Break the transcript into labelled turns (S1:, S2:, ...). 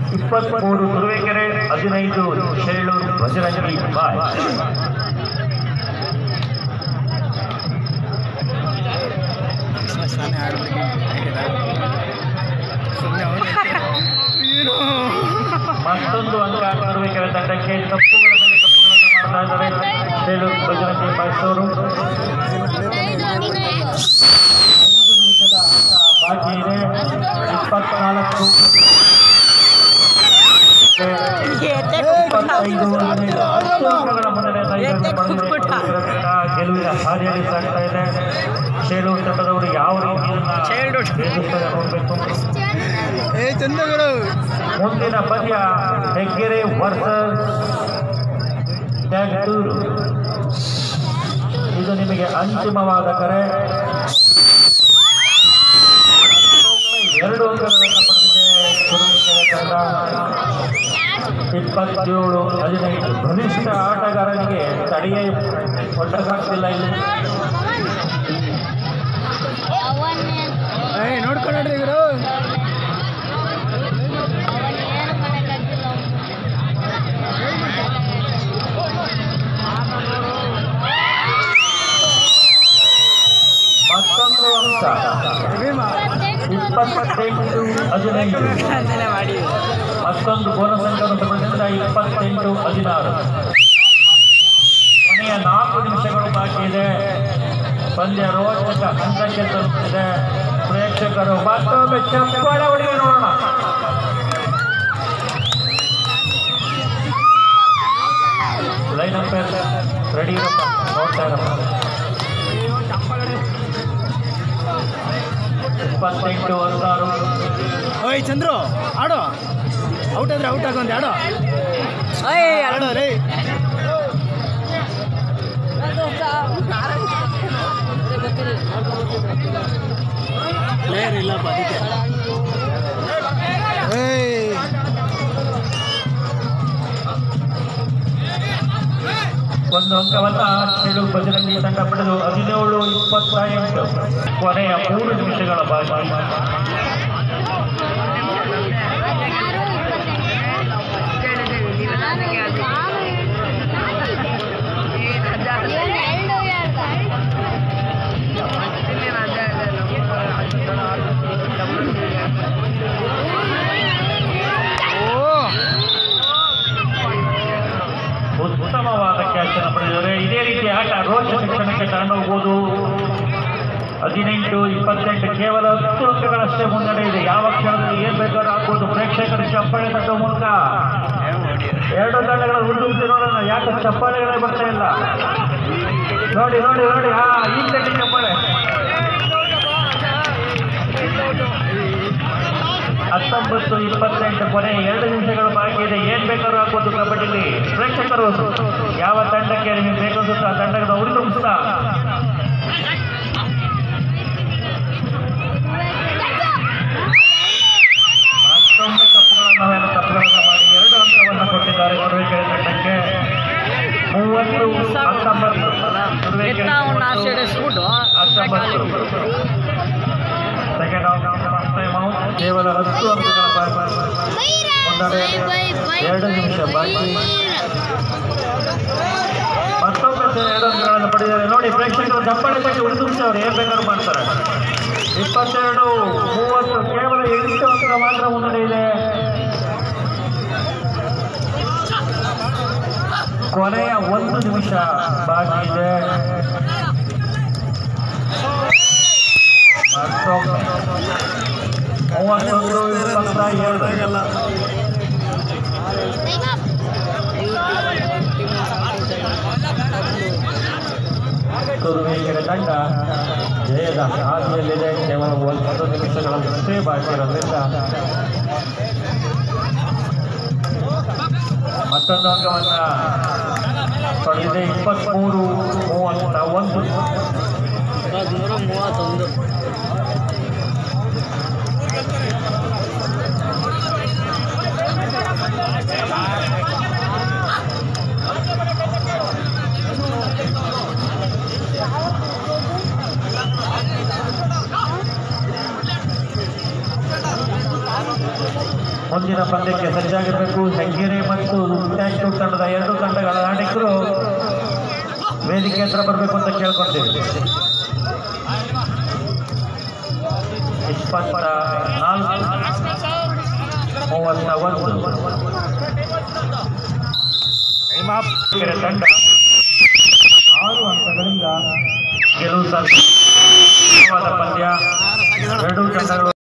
S1: ಇಪ್ಪತ್ಮೂರು ತುರುವೇಕೆರೆ ಹದಿನೈದು ಶೇಳೂರು ಬಜರಂಗಿ ಬಾಯ್
S2: ನಾನೇ ಆಡ್ಬಿಟ್ಟಿದ್ದೀನಿ ಸುಮ್ಮನೆ ಏನು
S1: ಮತ್ತೊಂದು ಅಂಕ ತುರುವೇಕೆರೆ ತಂಡಕ್ಕೆ ತಪ್ಪುಗಳ ಮೇಲೆ ತಪ್ಪುಗಳನ್ನು ಮಾಡ್ತಾ ಇದ್ದಾರೆ ಶೇಳೂರು ಬಜರಂಗಿ ಬಾಯ್ಸವರು ಐದು ನಿಮಿಷದ ಬಾಕಿ ಇದೆ ಇಪ್ಪತ್ನಾಲ್ಕು ಇಪ್ಪತ್ತೈದು ಹದಿನೈದು ಹತ್ತು ಅಂಕಗಳ ಮುನ್ನಡೆಯನ್ನು ಇದರಲ್ಲಿ ಪಡೆದಿದೆ. ತಂಡ ಗೆಲುವಿನ ಹಾದಿಯಲ್ಲಿ ಸಾಗ್ತಾ ಇದೆ ಶೇಳೂರು ತಂಡದವರು ಯಾವ ರೀತಿ
S2: Childhood.
S1: ಎದುರಿಸ್ತಾರೆ ನೋಡಬೇಕು
S2: ಏ ಚಂದಗಳು
S1: ಮುಂದಿನ ಪಂದ್ಯ ಹೆಗ್ಗೆರೆ ವರ್ಸಸ್ ಟ್ಯಾಗ್ಟೂರು ಇದು ನಿಮಗೆ ಅಂತಿಮವಾದ ಕರೆ ಎರಡು ಅಂಕಗಳನ್ನು ಪಡೆದಿದೆ ತುರುವೇಕೆರೆ ತಂಡ ಇಪ್ಪತ್ತೇಳು ಹದಿನೈದು ಬಲಿಷ್ಠ ಆಟಗಾರನಿಗೆ ತಡೆಯೇ ಒಡ್ಡಗಾಗ್ತಿಲ್ಲ ಇಲ್ಲಿ
S2: ಏ ನೋಡ್ಕೊಂಡು ನೋಡ್ರಿ ಇವರು
S1: ಮತ್ತೊಂದು ಅಂಕ ಇಪ್ಪತ್ತೆಂಟು ಹದಿನೈದು
S2: ಮಾಡಿ
S1: ಮತ್ತೊಂದು ಬೋನಸ್ ಅಂಕವನ್ನು ಪಡೆದ ಇಪ್ಪತ್ತೆಂಟು ಹದಿನಾರು ಕೊನೆಯ ನಾಲ್ಕು ನಿಮಿಷಗಳು ಬಾಕಿ ಇದೆ ಪಂದ್ಯ ರೋಚಕ ಹಂತಕ್ಕೆ ತಲುಪಿದೆ ಪ್ರೇಕ್ಷಕರು ಮತ್ತೊಮ್ಮೆ ಚಪ್ಪಾಳೆ ಹೊಡೆದು ನೋಡೋಣ ಲೈನ್ ಅಂಪೈರ್ ರೆಡಿ ಇರಪ್ಪ ನೋಡ್ತಾ ಇರಪ್ಪ ಇಪ್ಪತ್ತೆಂಟು ಹದಿನಾರು
S2: ಓಯ್ ಚಂದ್ರು ಆಡೋ ಔಟ್ ಆದ್ರೆ ಔಟ್ ಆಗೊಂದು ಆಡೋ ಆಡೋ ರೇ ಪ್ಲೇಯರ್ ಇಲ್ಲಪ್ಪ ಅದಕ್ಕೆ ಏಯ್
S1: ಒಂದು ಅಂಕವನ್ನ ಚೆಡು ಬಜರಂಗಿ ತಂಡ ಪಡೆದು ಹದಿನೇಳು ಇಪ್ಪತ್ತ ಎಂಟು ಕೊನೆಯ ಮೂರು ನಿಮಿಷಗಳ ಬಾಕಿ
S2: ಓ
S1: ಉತ್ತಮವಾದ ಕ್ಯಾಚ್ ಅನ್ನು ಪಡೆದಿದ್ದಾರೆ ಇದೇ ರೀತಿ ಆಟ ರೋಚಕ ಕ್ಷಣಕ್ಕೆ ತಗೊಂಡೋಗ್ಬೋದು ಹದಿನೆಂಟು ಇಪ್ಪತ್ತೆಂಟು ಕೇವಲ ಹತ್ತು ಅಂಕಗಳಷ್ಟೇ ಮುನ್ನಡೆ ಇದೆ ಯಾವ ಕ್ಷಣದಲ್ಲಿ ಏನ್ ಬೇಕಾದ್ರೂ ಆಗ್ಬೋದು ಪ್ರೇಕ್ಷಕರ ಚಪ್ಪಾಳೆ ತಟ್ಟುವ ಮೂಲಕ ಎರಡು ತಂಡಗಳ ಹುಡುಗಿ ನೋಡೋಣ ಯಾಕೆ ಚಪ್ಪಾಳೆಗಳೇ ಬರ್ತಾ ಇಲ್ಲ ನೋಡಿ ನೋಡಿ ನೋಡಿ ಹಾ ಈ ತಟ್ಟಿ ಚಪ್ಪಾಳೆ ಹತ್ತೊಂಬತ್ತು ಇಪ್ಪತ್ತೆಂಟು ಕೊನೆ ಎರಡು ನಿಮಿಷಗಳು ಬಾಕಿ ಇದೆ ಏನ್ ಬೇಕಾದ್ರೂ ಆಗ್ಬೋದು ಕಬಡ್ಡಿಲಿ ಪ್ರೇಕ್ಷಕರು ಯಾವ ತಂಡಕ್ಕೆ ನಿಮಗೆ ಬೇಕು ಅನ್ಸುತ್ತೋ ಆ ತಂಡದ ಉರಿ ತುಂಬಿಸ್ತಾ ಮತ್ತೊಮ್ಮೆ ತಪ್ಪುಗಳನ್ನು ನಾವೆಲ್ಲ ತಪ್ಪುಗಳನ್ನು ಮಾಡಿ ಎರಡು ಅಂಕವನ್ನು ಕೊಟ್ಟಿದ್ದಾರೆ ತುರುವೇಕೆರೆ ತಂಡಕ್ಕೆ ಮೂವತ್ತು ಹತ್ತೊಂಬತ್ತು ತುರುವೇಕೆರೆ ಮೂವತ್ತು, ಹತ್ತೊಂಬತ್ತು ಸೆಕೆಂಡ್ ಫಸ್ಟ್ ಟೈಮ್ ಔಟ್ ಕೇವಲ ಹತ್ತು ಅಂಕಗಳ ಬಾಕಿ ಮುನ್ನಡೆ ಎರಡು ನಿಮಿಷ ಬಾಕಿ ಮತ್ತೊಮ್ಮೆ ಸಹ ಎರಡು ಅಂಕಗಳನ್ನು ಪಡೆದಿದ್ದಾರೆ ನೋಡಿ ಪ್ರೇಕ್ಷಕರು ದಪ್ಪಣೆ ತಟ್ಟಿ ಉಳಿದುಂಟು ಅವ್ರು ಏನ್ ಬೇಕಾದ್ರೂ ಮಾಡ್ತಾರೆ ಇಪ್ಪತ್ತೆರಡು ಮೂವತ್ತು ಕೇವಲ ಎಂಟು ಅಂಕ ಮಾತ್ರ ಮುನ್ನಡೆ ಇದೆ ಕೊನೆಯ ಒಂದು ನಿಮಿಷ ಬಾಕಿ ಇದೆ ಮತ್ತೊಮ್ಮೆ ಮೂವತ್ತೊಂದು ಇಪ್ಪತ್ತ ಎರಡು ತುರುವೇಕೆರೆ ತಂಡ ಜಯದ ಹಾದಿಯಲ್ಲಿದೆ ಕೇವಲ ಒಂದು ನಿಮಿಷಗಳಷ್ಟೇ ಬಾಕಿ ಇರೋದ್ರಿಂದ ಮತ್ತೊಂದು ಅಂಕವನ್ನ ಪಡೆದಿದೆ ಇಪ್ಪತ್ತ್ಮೂರು ಮೂವತ್ತ ಒಂದು
S2: ಇಪ್ಪತ್ತ್ಮೂರು ಮೂವತ್ತೊಂದು
S3: Thank
S1: ಮುಂದಿನ ಪಂದ್ಯಕ್ಕೆ ಸಜ್ಜಾಗಿರಬೇಕು ಹೆಗ್ಗೆರೆ ಮತ್ತು ಟ್ಯಾಂಕ್ ತಂಡದ ಎರಡು ತಂಡಗಳ ನಾಯಕರು ವೇದಿಕೆ ಹತ್ರ ಬರಬೇಕು ಅಂತ ಕೇಳ್ಕೊಳ್ತೀವಿ ಇಪ್ಪತ್ತ ನಾಲ್ಕು ಮೂವತ್ತ ಒಂದು ಕೆರೆ ತಂಡ ಆರು ಹಂತಗಳಿಂದ ಗೆಲುವು ಸಾಧಿಸಿದ ಪಂದ್ಯ ಎರಡೂ ತಂಡಗಳು